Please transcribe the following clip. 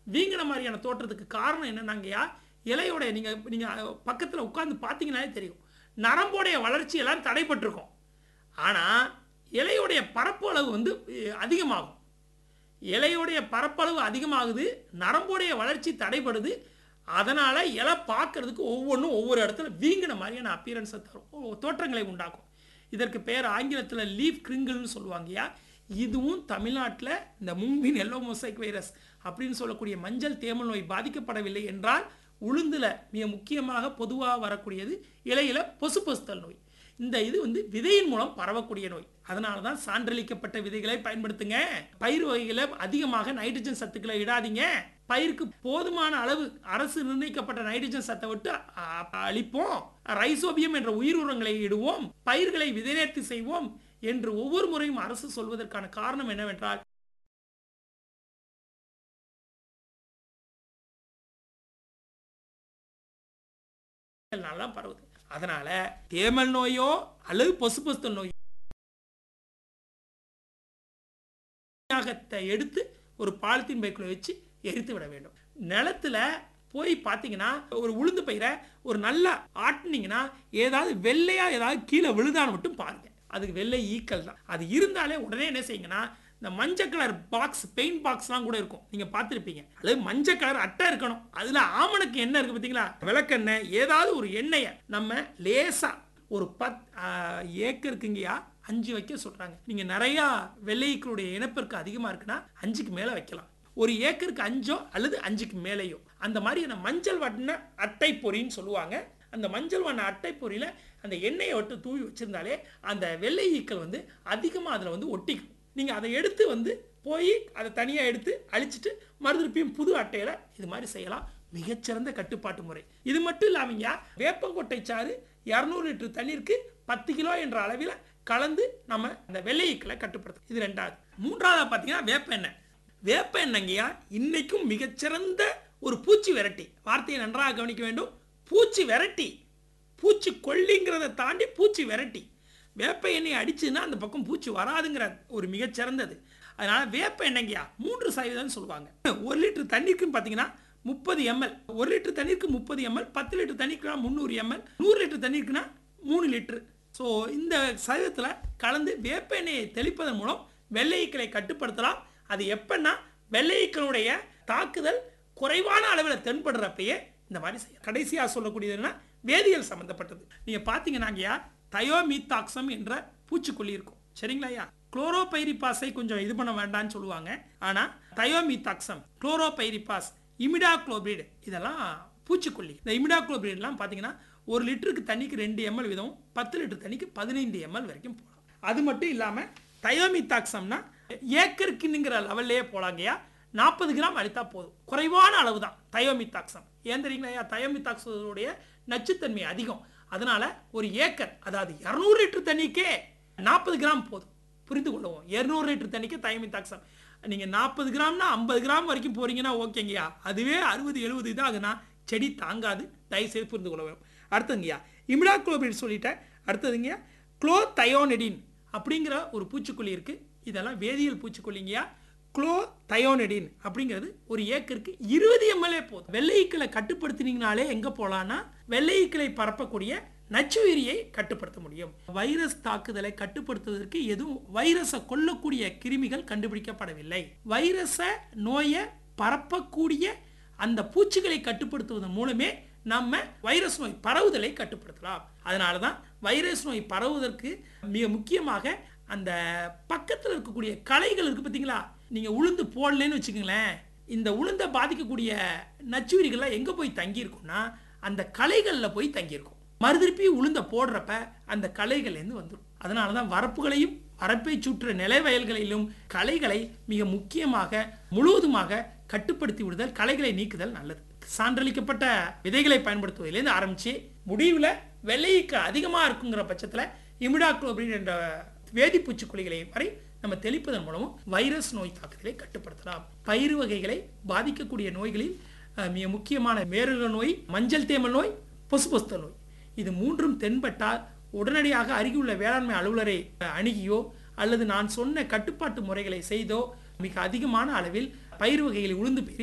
வீங்கின மாதிரியான தோற்றத்துக்கு காரணம் என்னன்னாங்கய்யா இலையோட நீங்கள் நீங்கள் பக்கத்தில் உட்காந்து பார்த்தீங்கன்னாலே தெரியும் நரம்போடைய வளர்ச்சி எல்லாம் தடைப்பட்டிருக்கும் ஆனால் இலையோடைய பரப்பளவு வந்து அஹ், அதிகமாகும் இலையோடைய பரப்பளவு அதிகமாகுது நரம்போடைய வளர்ச்சி தடைபடுது அதனால் இலை பார்க்கறதுக்கு ஒவ்வொன்றும் ஒவ்வொரு இடத்துல வீங்கின மாதிரியான அப்பியரன்ஸை தரும் ஓ, தோற்றங்களை உண்டாக்கும் இதற்கு பேர் ஆங்கிலத்தில் லீஃப் கிரிங்கிள்னு சொல்லுவாங்கய்யா இதுவும் தமிழ்நாட்டில் இந்த மூங்கின் எல்லோ மொசைக் வைரஸ் அப்படின்னு சொல்லக்கூடிய மஞ்சள் தேமல் நோய் பாதிக்கப்படவில்லை என்றால் உளுந்துல மிக முக்கியமாக பொதுவாக வரக்கூடியது இலையில பொசு பொசுத்தல் நோய் இந்த இது வந்து விதையின் மூலம் பரவக்கூடிய நோய் அதனால தான் சான்றளிக்கப்பட்ட விதைகளை பயன்படுத்துங்க பயிர் வகைகளை அதிகமாக நைட்ரஜன் சத்துக்களை இடாதீங்க பயிருக்கு போதுமான அளவு அரசு நிர்ணயிக்கப்பட்ட நைட்ரஜன் சத்தை விட்டு அ- அளிப்போம் ரைசோபியம் என்ற உயிர் உரங்களை இடுவோம் பயிர்களை விதைநேர்த்தி செய்வோம் என்று ஒவ்வொரு முறையும் அரசு சொல்வதற்கான காரணம் என்னவென்றால் நல்லா பரவுது அதனால தேமல் நோயோ அல்லது பொசு பொசுத்தல் நோய் எடுத்து ஒரு பாலித்தீன் பைக்குள்ள வச்சு எரித்து விட வேண்டும் நிலத்துல போய் பார்த்தீங்கன்னா ஒரு உளுந்து பயிரை ஒரு நல்லா ஆட்டினீங்கன்னா ஏதாவது வெள்ளையா ஏதாவது கீழே விழுதான்னு மட்டும் பாருங்க அதுக்கு வெள்ளை ஈக்கள் தான் அது இருந்தாலே உடனே என்ன செய்யுங்கன்னா இந்த மஞ்சள் கலர் பாக்ஸ் பெயிண்ட் பாக்ஸ்லாம் கூட இருக்கும் நீங்க பார்த்துருப்பீங்க அல்லது மஞ்சள் கலர் அட்டை இருக்கணும் அதுல ஆமணக்கு என்ன இருக்கு பார்த்தீங்களா விளக்கெண்ணெய் ஏதாவது ஒரு எண்ணெயை நம்ம லேசா ஒரு பத் ஆஹ், ஏக்கருக்குங்கயா அஞ்சு வைக்க சொல்றாங்க நீங்க நிறைய வெள்ளையீக்களுடைய இனப்பெருக்கு அதிகமா இருக்குன்னா அஞ்சுக்கு மேல வைக்கலாம் ஒரு ஏக்கருக்கு அஞ்சோ அல்லது அஞ்சுக்கு மேலேயோ அந்த மாதிரியான மஞ்சள் வண்ண அட்டை பொறின்னு சொல்லுவாங்க அந்த மஞ்சள் வண்ண அட்டை பொறியில அந்த எண்ணெயை விட்டு தூவி வச்சிருந்தாலே அந்த வெள்ளை ஈக்கள் வந்து அதிகமாக அதில் வந்து ஒட்டிக்கும் நீங்கள் அதை எடுத்து வந்து போய் அதை தனியாக எடுத்து அழிச்சிட்டு மறுதிருப்பியும் புது அட்டையில் இது மாதிரி செய்யலாம் மிகச்சிறந்த கட்டுப்பாட்டு முறை இது மட்டும் இல்லாமங்க வேப்பங்கொட்டை சாறு இரநூறு லிட்டர் தண்ணீருக்கு பத்து கிலோ என்ற அளவில் கலந்து நம்ம அந்த வெள்ளை ஈக்களை கட்டுப்படுத்தும் இது ரெண்டாவது மூன்றாவது பார்த்தீங்கன்னா வேப்ப எண்ணெய் வேப்ப எண்ணெய்ங்கய்யா இன்னைக்கும் மிகச்சிறந்த ஒரு பூச்சி விரட்டி வார்த்தையை நன்றாக கவனிக்க வேண்டும் பூச்சி விரட்டி பூச்சி கொல்லிங்கிறத தாண்டி பூச்சி விரட்டி வேப்ப எண்ணெய் அடிச்சுன்னா அந்த பக்கம் பூச்சி வராதுங்கிற ஒரு மிகச்சிறந்தது அதனால வேப்ப எண்ணெய்ங்கய்யா மூன்று சதவீதம்னு சொல்லுவாங்க ஒரு லிட்டர் தண்ணீருக்குன்னு பார்த்தீங்கன்னா முப்பது எம்எல் ஒரு லிட்டர் தண்ணீருக்கு முப்பது எம்எல் பத்து லிட்டர் தண்ணீருக்குனா முந்நூறு எம்எல் நூறு லிட்டர் தண்ணீருக்குனா மூணு லிட்டர் ஸோ இந்த சதவீதத்தில் கலந்து வேப்ப எண்ணெயை தெளிப்பதன் மூலம் வெள்ளையீக்களை கட்டுப்படுத்தலாம் அது எப்பன்னா வெள்ளையீக்களுடைய தாக்குதல் குறைவான அளவில் தென்படுறப்பயே இந்த மாதிரி செய்யலாம் கடைசியாக சொல்லக்கூடியது என்ன வேதியியல் சம்பந்தப்பட்டது நீங்கள் பார்த்தீங்கன்னாங்கய்யா தயோமீத்தாக்சம் என்ற பூச்சிக்கொல்லி இருக்கும் சரிங்களா ஐயா குளோரோபைரிபாஸை கொஞ்சம் இது பண்ண வேண்டாம்னு சொல்லுவாங்க ஆனால் தயோமீத்தாக்சம் குளோரோபைரிபாஸ் இமிடாக்ளோபிரிட் இதெல்லாம் பூச்சிக்கொல்லி இந்த இமிடாக்ளோபிரிட்லாம் பார்த்தீங்கன்னா ஒரு லிட்டருக்கு தண்ணிக்கு ரெண்டு எம்எல் வீதம் பத்து லிட்டர் தண்ணிக்கு பதினைந்து எம்எல் வரைக்கும் போகலாம் அது மட்டும் இல்லாமல் தயோமித்தாக்சம்னா ஏக்கருக்குங்கிற லெவல்லையே போலாங்கய்யா நாற்பது கிராம் அளித்தா போதும் குறைவான அளவு தான் தயோமித்தாக்சம் ஏன் தெரியுங்களா தயோமித்தாக்சோடைய நச்சுத்தன்மை அதிகம் அதனால ஒரு ஏக்கர் அதாவது இரநூறு லிட்டர் தண்ணிக்கே நாற்பது கிராம் போதும் புரிந்து கொள்ளுவோம் இரநூறு லிட்டர் தண்ணிக்கு தயோமித்தாக்சம் நீங்கள் நாற்பது கிராம்னா ஐம்பது கிராம் வரைக்கும் போறீங்கன்னா ஓகேங்கய்யா அதுவே அறுபது எழுபது இதாகுனா செடி தாங்காது தயவுசெய்து புரிந்து கொள்ள வேண்டும் அடுத்ததுங்கய்யா இமிடாக்ளோபிட் சொல்லிட்டேன் அடுத்ததுங்கய்யா குளோ தயோனெடின் அப்படிங்கிற ஒரு பூச்சிக்கொல்லி இருக்கு இதெல்லாம் வேதியியல் பூச்சிக்கொல்லிங்கய்யா குளோ தயோனெடின் அப்படிங்கிறது ஒரு ஏக்கருக்கு இருபது எம்எல்ஏ போதும் வெள்ளையீக்களை கட்டுப்படுத்தினீங்கனாலே எங்க போலான்னா வெள்ளையீக்களை பரப்பக்கூடிய நச்சுயிரியை கட்டுப்படுத்த முடியும் வைரஸ் தாக்குதலை கட்டுப்படுத்துவதற்கு எதுவும் வைரஸை கொல்லக்கூடிய கிருமிகள் கண்டுபிடிக்கப்படவில்லை வைரஸ நோயை பரப்பக்கூடிய அந்த பூச்சிகளை கட்டுப்படுத்துவதன் மூலமே நம்ம வைரஸ் நோய் பரவுதலை கட்டுப்படுத்தலாம் அதனால தான் வைரஸ் நோய் பரவுவதற்கு மிக முக்கியமாக அந்த பக்கத்தில் இருக்கக்கூடிய களைகள் இருக்கு பார்த்தீங்களா நீங்க உளுந்து போடலன்னு வச்சுக்கோங்களேன் இந்த உளுந்தை பாதிக்கக்கூடிய நச்சுயிரிகள்லாம் எங்க போய் தங்கியிருக்கும்னா அந்த களைகளில் போய் தங்கியிருக்கும் மறுதிருப்பி உளுந்த போடுறப்ப அந்த களைகள்லேருந்து வந்துடும் அதனால தான் வரப்புகளையும் வரப்பை சுற்ற நிலை வயல்களிலும் களைகளை மிக முக்கியமாக முழுவதுமாக கட்டுப்படுத்தி விடுதல் களைகளை நீக்குதல் நல்லது சான்றளிக்கப்பட்ட விதைகளை பயன்படுத்துவதிலேருந்து ஆரம்பிச்சு முடிவில் வெள்ளைக்கு அதிகமாக இருக்குங்கிற பட்சத்தில் இமிடாக்ளோபின் என்ற வேதிப்பூச்சிக்கொல்லிகளை வரை நம்ம தெளிப்பதன் மூலமும் வைரஸ் நோய் தாக்குதலை கட்டுப்படுத்தலாம் பயிர் வகைகளை பாதிக்கக்கூடிய நோய்களில் அஹ், மிக முக்கியமான வேறுல நோய் மஞ்சள் தேமல் நோய் பொசுபொஸ்த நோய் இது மூன்றும் தென்பட்டால் உடனடியாக அருகிலுள்ள வேளாண்மை அலுவலரை அஹ், அணுகியோ அல்லது நான் சொன்ன கட்டுப்பாட்டு முறைகளை செய்தோ மிக அதிகமான அளவில் பயிர் வகைகளை உளுந்து பயிரை